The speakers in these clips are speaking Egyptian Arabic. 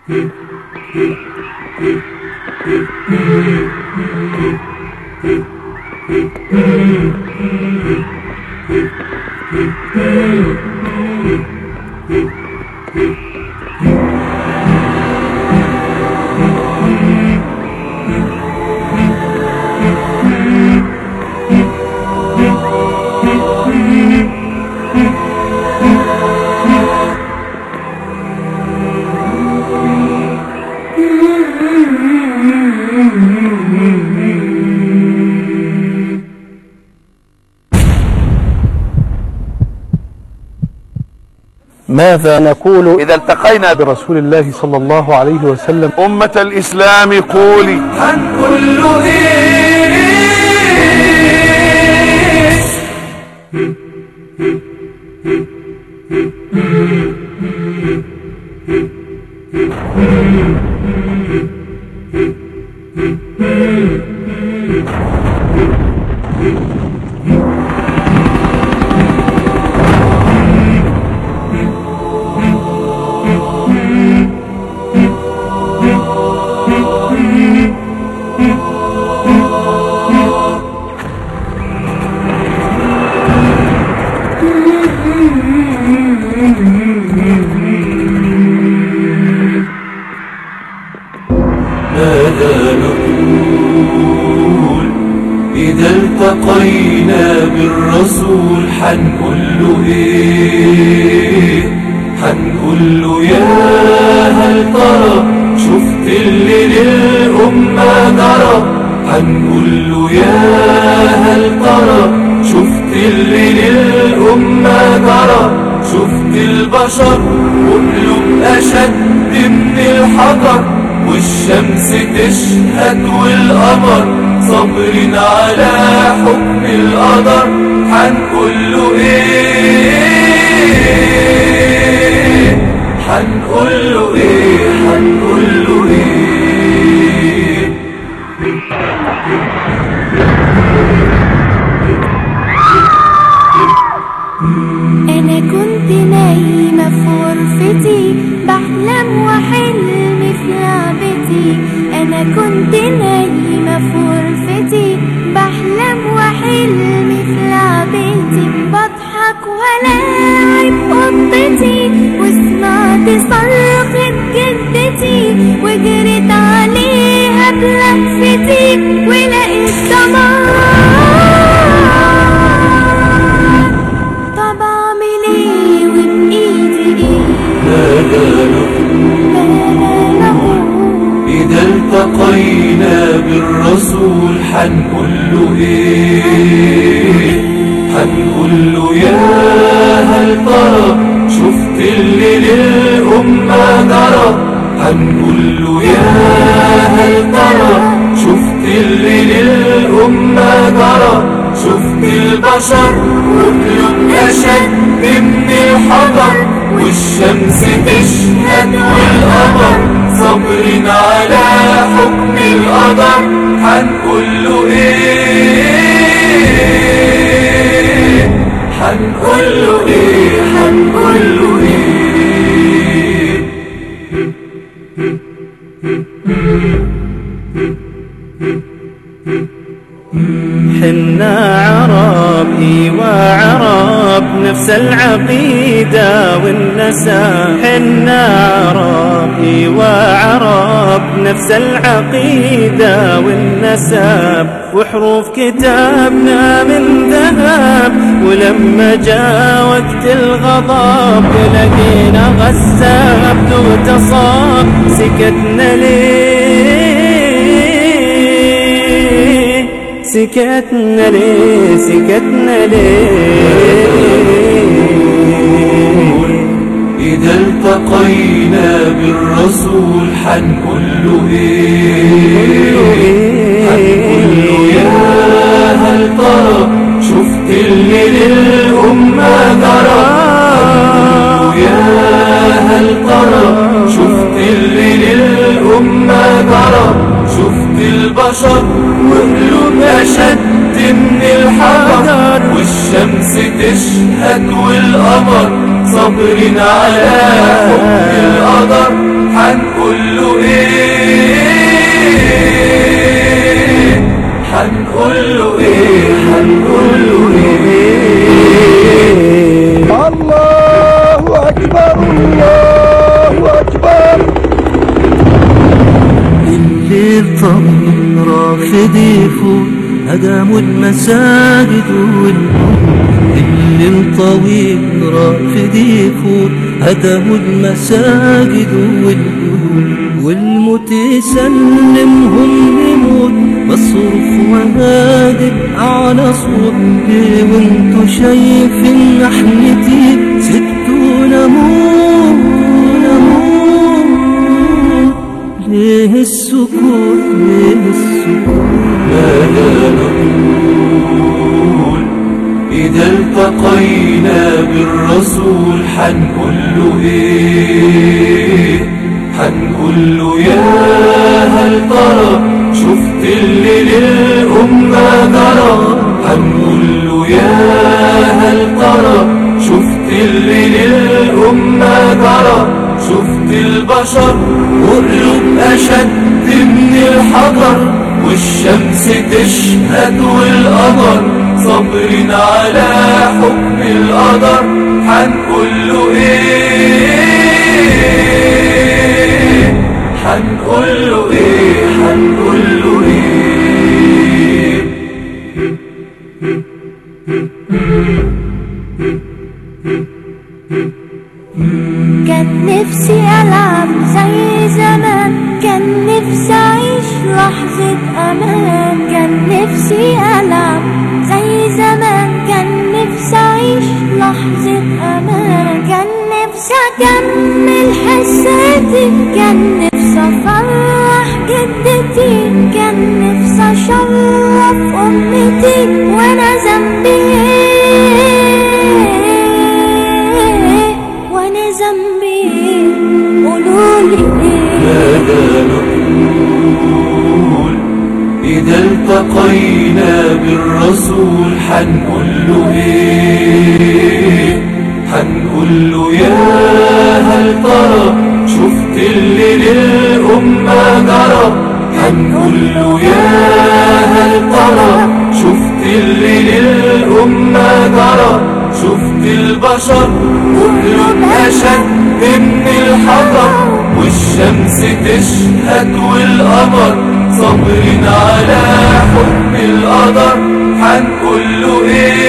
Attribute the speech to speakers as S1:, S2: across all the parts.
S1: ماذا نقول
S2: إذا التقينا
S1: برسول الله صلى الله عليه وسلم
S2: أمة الإسلام قولي
S3: هنقول له ايه ماذا نقول إذا التقينا بالرسول حنقول له إيه حنقول له يا هل ترى شفت اللي للأمة جرى حنقول له يا هل ترى شفت اللي للأمة جرى شفت البشر كلهم أشد من الحجر والشمس تشهد والقمر صابرين على حكم القدر حنقول له ايه حنقول له ايه حنقول له ايه
S4: أنا كنت نايمة في غرفتي بحلم وحلمي في لعبتي أنا كنت نايمة في غرفتي بحلم وحلمي في لعبتي بضحك ولاعب قطتي وسمعت صرخة جدتي وجريت عليها بلفتي ولقيت دمار طب اعمل ايه وبايدي ايه
S3: ماذا نقول
S4: ماذا نقول
S3: إذا التقينا بالرسول حنقول له إيه حنقول له يا هل ترى شفت اللي للأمة جرى حنقول له يا هل ترى شفت اللي للأمة جرى شفت البشر كلهم أشد من الحجر والشمس تشهد والقمر صابرين على حكم القدر حنقول له ايه حنقول له ايه حنقول له ايه
S5: حنا عرب ايوا عرب نفس العقيدة والنسب حنا عرب ايوا عرب نفس العقيدة والنسب وحروف كتابنا من ذهب ولما جاء وقت الغضب لقينا غساب واتصاب سكتنا ليه سكتنا ليه سكتنا ليه
S3: إذا التقينا بالرسول حنقول له إيه حنقول له يا هل ترى شفت اللي للأمة جرى حنقول له يا هل ترى شفت اللي للأمة جرى شفت البشر كلهم أشد من الحجر والشمس تشهد والقمر صابرين على حكم القدر حنقول له ايه حنقول له ايه حنقول له ايه
S1: الله أكبر الله أكبر
S5: الليل طمن رافد يفوت هدموا المساجد والقبور الليل طويل رافد يفوت هدموا المساجد والقبور والموت يسلمهم لموت بصرخ وهادئ على صوت ليه وانتو شايفين نحنتي سبتونا موت نموت ليه السكوت ليه السكوت
S3: ماذا نقول إذا التقينا بالرسول حنقول له إيه حنقول له يا هل ترى شفت اللي للأمة جرى حنقول له يا هل ترى شفت اللي للأمة جرى شفت البشر قلوب أشد من الحجر والشمس تشهد والقمر صابرين على حكم القدر حنقول له ايه حنقول له ايه حنقول له ايه
S4: كان نفسي ألعب زي زمان كان نفسي أعيش لحظة أمان كان نفسي ألعب زي زمان كان نفسي أعيش لحظة أمان كان نفسي أكمل حساتي كان نفسي أفرح جدتي كان نفسي أشرف أمتي وأنا ذنبي إيه وأنا ذنبي إيه قولولي إيه
S3: ماذا نقول إذا التقينا بالرسول حنقول له إيه حنقول له يا هل ترى شفت اللي للأمة جرى حنقول له يا هل ترى شفت اللي للأمة جرى شفت البشر كلهم أشد من الحجر والشمس تشهد والقمر صابرين على حكم القدر حنقول له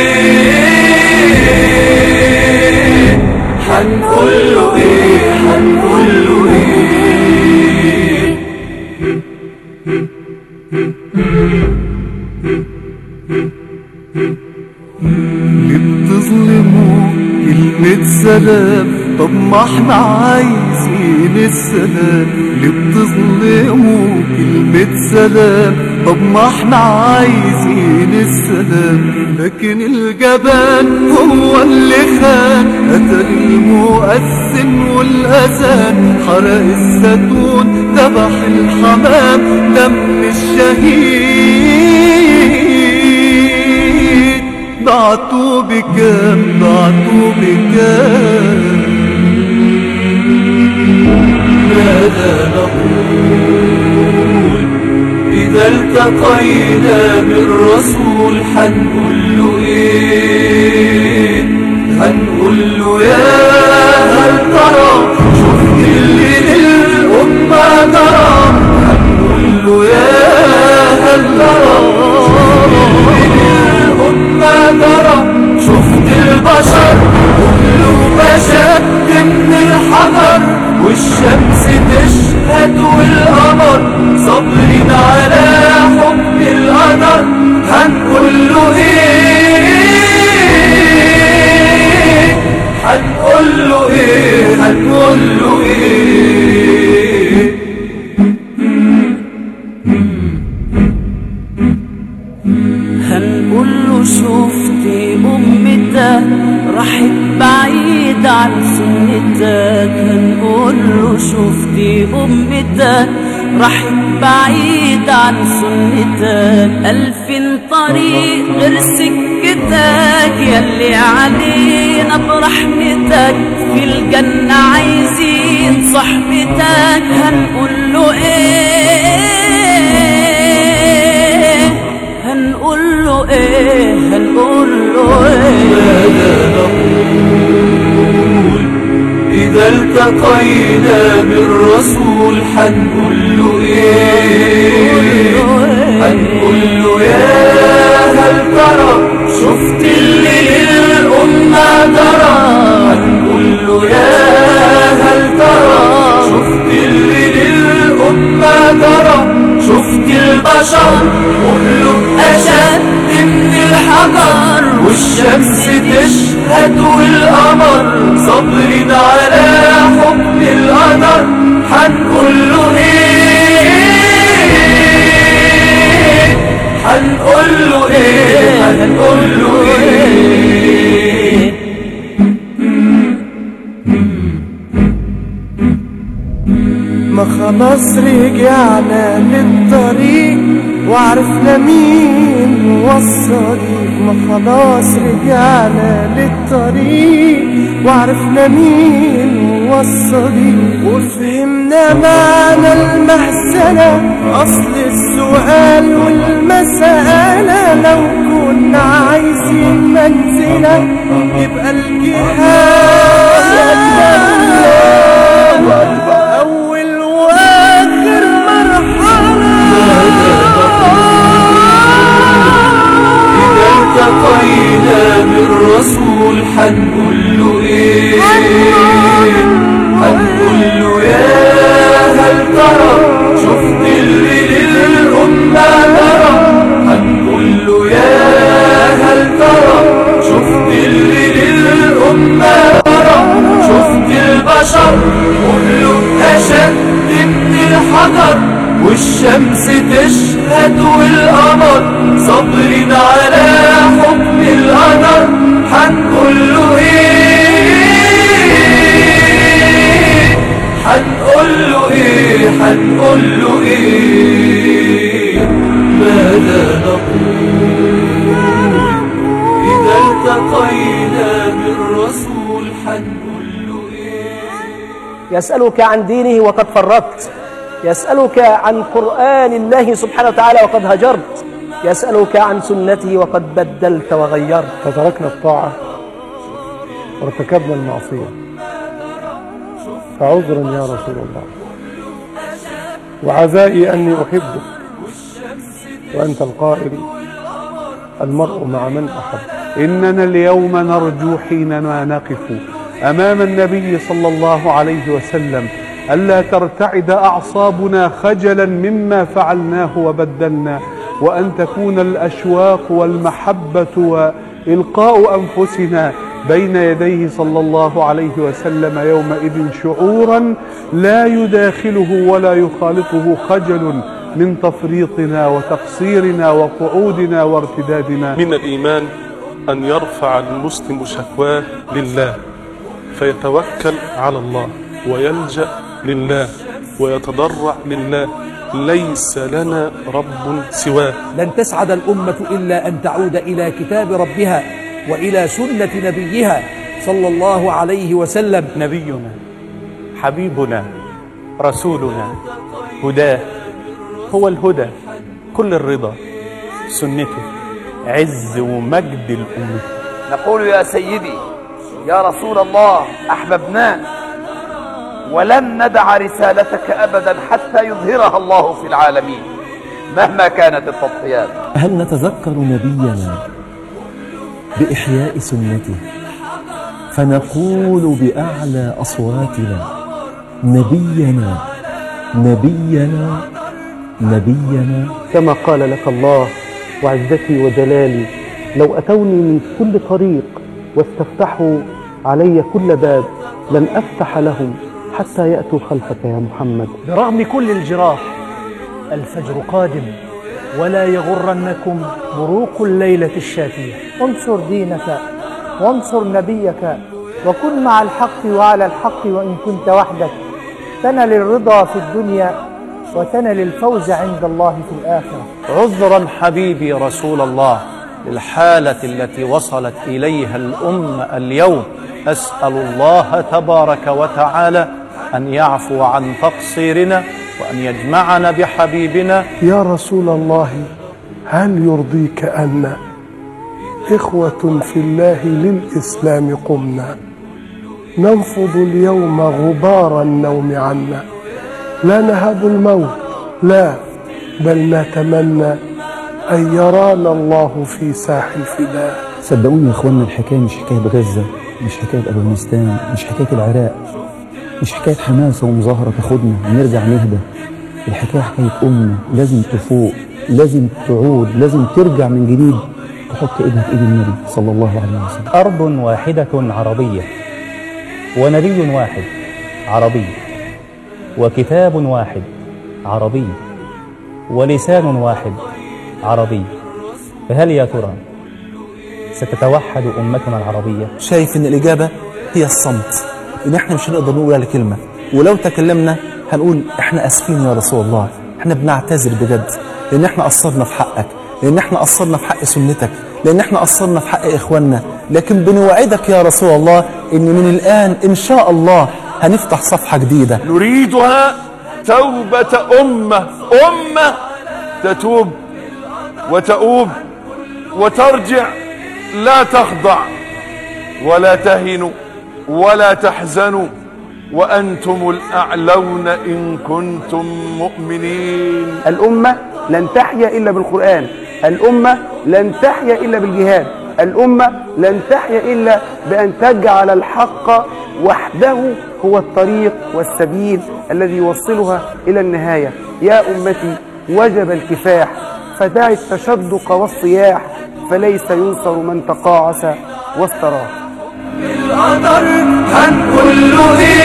S3: ايه حنقول له ايه حنقول له ايه
S5: ليه بتظلموا كلمة سلام طب ما احنا عايزين السلام ليه بتظلموا كلمة سلام طب ما احنا عايزين السلام لكن الجبان هو اللي خان قتل المؤذن والأذان حرق الزيتون ذبح الحمام دم الشهيد بعتوا بكام بعتوا بكام
S3: ماذا نقول إذا التقينا بالرسول حنقول له إيه حنقول له يا هل ترى شفت اللي للأمة جرى حنقول له يا هل ترى شفت اللي للأمة جرى شفت البشر كلهم أشد من الحجر والشمس تشهد والقمر صابرين على حكم القدر هنقول له ايه هنقول له ايه هنقول له ايه
S5: هنقول له شفتي أمتك راحت بعيد عن سنتك هنقول له شفتي أمتك راحت بعيد عن سنتك ألف طريق غير سكتك يلي علينا برحمتك في الجنة عايزين صحبتك هنقول له ايه هنقول له ايه هنقول له ايه
S3: إذا التقينا بالرسول حنقول له إيه حنقول له يا هل ترى شفت اللي للأمة ترى حنقول له يا هل ترى شفت اللي للأمة ترى شفت البشر كله أشد من الحجر والشمس تشهد والقمر صبر على حكم القدر حنقول له ايه حنقول له ايه حنقول له ايه
S1: ما خلاص رجعنا للطريق وعرفنا مين هو الصديق ما خلاص رجعنا للطريق وعرفنا مين هو الصديق وفهمنا معنى المحزنة أصل السؤال والمسألة لو كنا عايزين منزلة يبقى الجهاد أول وآخر
S3: إذا التقينا بالرسول حنقول له إيه حنقول له يا هل ترى شفت اللي للأمة ترى حنقول له يا هل ترى شفت اللي للأمة ترى شفت البشر كله أشد من الحجر والشمس تشهد والقمر صبر على حكم القدر حنقول له ايه حنقول له ايه حنقول له ايه ماذا نقول إذا التقينا بالرسول حنقول له ايه
S6: يسألك عن دينه وقد فرطت يسألك عن قرآن الله سبحانه وتعالى وقد هجرت يسألك عن سنته وقد بدلت وغيرت
S7: فتركنا الطاعة وارتكبنا المعصية فعذرا يا رسول الله وعزائي أني أحبك وأنت القائل المرء مع من أحب
S2: إننا اليوم نرجو حينما نقف أمام النبي صلى الله عليه وسلم ألا ترتعد أعصابنا خجلا مما فعلناه وبدلنا وأن تكون الأشواق والمحبة وإلقاء أنفسنا بين يديه صلى الله عليه وسلم يومئذ شعورا لا يداخله ولا يخالطه خجل من تفريطنا وتقصيرنا وقعودنا وارتدادنا
S8: من الإيمان أن يرفع المسلم شكواه لله فيتوكل على الله ويلجأ لله ويتضرع لله ليس لنا رب سواه
S9: لن تسعد الأمة إلا أن تعود إلى كتاب ربها وإلى سنة نبيها صلى الله عليه وسلم
S10: نبينا حبيبنا رسولنا هداه هو الهدى كل الرضا سنته عز ومجد الأمة
S11: نقول يا سيدي يا رسول الله أحببناك ولن ندع رسالتك أبدا حتى يظهرها الله في العالمين مهما كانت التضحيات
S12: هل نتذكر نبينا بإحياء سنته فنقول بأعلى أصواتنا نبينا نبينا نبينا
S7: كما قال لك الله وعزتي وجلالي لو أتوني من كل طريق واستفتحوا علي كل باب لن أفتح لهم حتى يأتوا خلفك يا محمد
S6: برغم كل الجراح الفجر قادم ولا يغرنكم بروق الليلة الشاتية
S13: انصر دينك وانصر نبيك وكن مع الحق وعلى الحق وإن كنت وحدك تنل الرضا في الدنيا وتنل الفوز عند الله في الآخرة
S10: عذرا حبيبي رسول الله للحالة التي وصلت إليها الأمة اليوم أسأل الله تبارك وتعالى أن يعفو عن تقصيرنا وأن يجمعنا بحبيبنا
S1: يا رسول الله هل يرضيك أن إخوة في الله للإسلام قمنا ننفض اليوم غبار النوم عنا لا نهب الموت لا بل نتمنى أن يرانا الله في ساح الفداء
S12: صدقوني يا اخوانا الحكايه مش حكايه غزه مش حكايه افغانستان مش حكايه العراق مش حكايه حماسه ومظاهره تاخدنا ونرجع نهدى الحكايه حكايه امه لازم تفوق لازم تعود لازم ترجع من جديد تحط ايدها في ايد النبي صلى الله عليه وسلم
S14: أرض واحدة عربية ونبي واحد عربي وكتاب واحد عربي ولسان واحد عربي فهل يا ترى ستتوحد أمتنا العربية؟
S15: شايف ان الاجابه هي الصمت ان احنا مش هنقدر نقول على كلمه ولو تكلمنا هنقول احنا اسفين يا رسول الله احنا بنعتذر بجد لان احنا قصرنا في حقك لان احنا قصرنا في حق سنتك لان احنا قصرنا في حق اخواننا لكن بنوعدك يا رسول الله ان من الان ان شاء الله هنفتح صفحه جديده
S16: نريدها توبة أمة أمة تتوب وتؤوب وترجع لا تخضع ولا تهن ولا تحزن وأنتم الأعلون إن كنتم مؤمنين
S17: الأمة لن تحيا إلا بالقرآن الأمة لن تحيا إلا بالجهاد الأمة لن تحيا إلا بأن تجعل الحق وحده هو الطريق والسبيل الذي يوصلها إلى النهاية يا أمتي وجب الكفاح فدع التشدق والصياح فليس ينصر من تقاعس واستراح
S3: القدر هنقول له ايه